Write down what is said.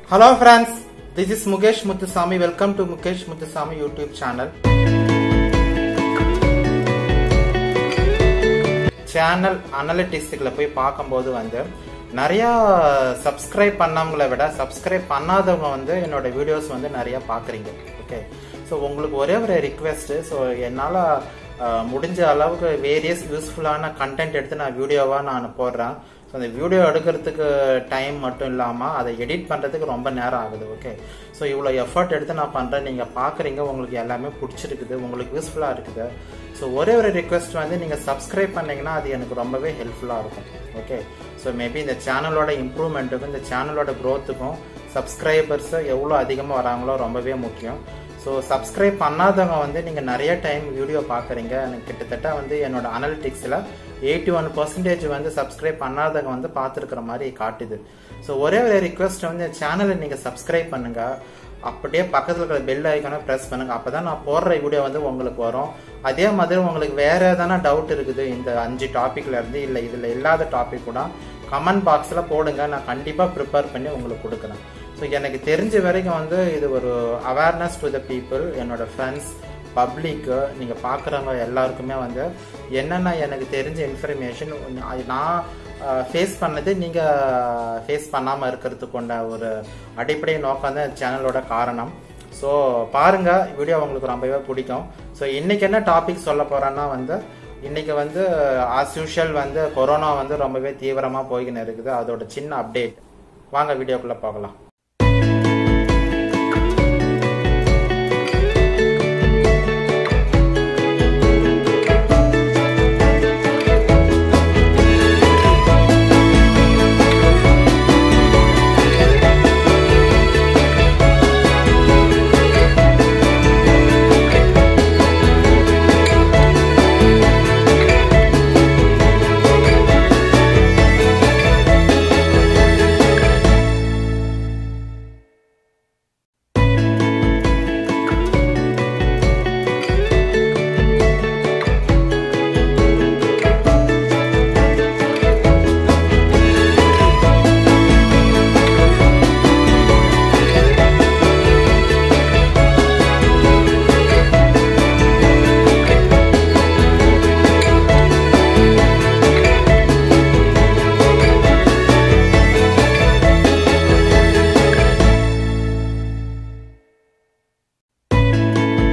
Hello friends, this is Mukesh Muthusamy. Welcome to Mukesh Muthusamy YouTube channel. Channel அனலிட்டிக்ஸுக்குள்ள போய் பார்க்கும்போது வந்து நிறையா சப்ஸ்கிரைப் பண்ணவங்களை விட சப்ஸ்கிரைப் பண்ணாதவங்க வந்து என்னோட வீடியோஸ் வந்து நிறையா பார்க்குறீங்க ஓகே ஸோ உங்களுக்கு ஒரே ஒரு ரிக்வெஸ்ட்டு ஸோ என்னால் முடிஞ்ச அளவுக்கு வேரியஸ் யூஸ்ஃபுல்லான கண்டென்ட் எடுத்து நான் வீடியோவாக நான் போடுறேன் ஸோ அந்த வீடியோ எடுக்கிறதுக்கு டைம் மட்டும் இல்லாமல் அதை எடிட் பண்ணுறதுக்கு ரொம்ப நேரம் ஆகுது ஓகே ஸோ இவ்வளோ எஃபர்ட் எடுத்து நான் பண்ணுறேன் நீங்கள் பார்க்குறீங்க உங்களுக்கு எல்லாமே பிடிச்சிருக்குது உங்களுக்கு யூஸ்ஃபுல்லாக இருக்குது ஸோ ஒரே ஒரு ரிக்வெஸ்ட் வந்து நீங்கள் சப்ஸ்கிரைப் பண்ணீங்கன்னா அது எனக்கு ரொம்பவே ஹெல்ப்ஃபுல்லாக இருக்கும் ஓகே ஸோ மேபி இந்த சேனலோட இம்ப்ரூவ்மெண்ட்டுக்கும் இந்த சேனலோட க்ரோத்துக்கும் சப்ஸ்கிரைபர்ஸ் எவ்வளோ அதிகமாக வராங்களோ ரொம்பவே முக்கியம் ஸோ சப்ஸ்கிரைப் பண்ணாதவங்க வந்து நீங்கள் நிறைய டைம் வீடியோ பார்க்குறீங்க எனக்கு கிட்டத்தட்ட வந்து என்னோட அனலிட்டிக்ஸில் எயிட்டி ஒன் பர்சன்டேஜ் வந்து சப்ஸ்கிரைப் பண்ணாதவங்க வந்து பார்த்துருக்குற மாதிரி காட்டுது ஸோ ஒரே ஒரு ரிக்வெஸ்ட் வந்து சேனலை நீங்கள் சப்ஸ்கிரைப் பண்ணுங்கள் அப்படியே பக்கத்தில் இருக்கிற பெல் ஐக்கானை ப்ரெஸ் பண்ணுங்கள் அப்போ தான் நான் போடுற வீடியோ வந்து உங்களுக்கு வரும் அதே மாதிரி உங்களுக்கு வேறு எதனா டவுட் இருக்குது இந்த அஞ்சு டாப்பிக்ல இருந்து இல்லை இதில் இல்லாத டாபிக் கூட கமெண்ட் பாக்ஸில் போடுங்க நான் கண்டிப்பாக ப்ரிப்பேர் பண்ணி உங்களுக்கு கொடுக்குறேன் ஸோ எனக்கு தெரிஞ்ச வரைக்கும் வந்து இது ஒரு அவேர்னஸ் டு த பீப்புள் என்னோட ஃப்ரெண்ட்ஸ் பப்ளிக்கு நீங்கள் பார்க்குறவங்க எல்லாருக்குமே வந்து என்னென்ன எனக்கு தெரிஞ்ச இன்ஃபர்மேஷன் நான் ஃபேஸ் பண்ணது நீங்கள் ஃபேஸ் பண்ணாமல் இருக்கிறதுக்கு கொண்ட ஒரு அடிப்படை நோக்கம் தான் சேனலோட காரணம் ஸோ பாருங்கள் வீடியோ உங்களுக்கு ரொம்பவே பிடிக்கும் ஸோ இன்றைக்கி என்ன டாபிக் சொல்ல போகிறேன்னா வந்து இன்னைக்கு வந்து ஆஸ் யூஷுவல் வந்து கொரோனா வந்து ரொம்பவே தீவிரமாக போய்கின்னு இருக்குது அதோட சின்ன அப்டேட் வாங்க வீடியோக்குள்ளே பார்க்கலாம்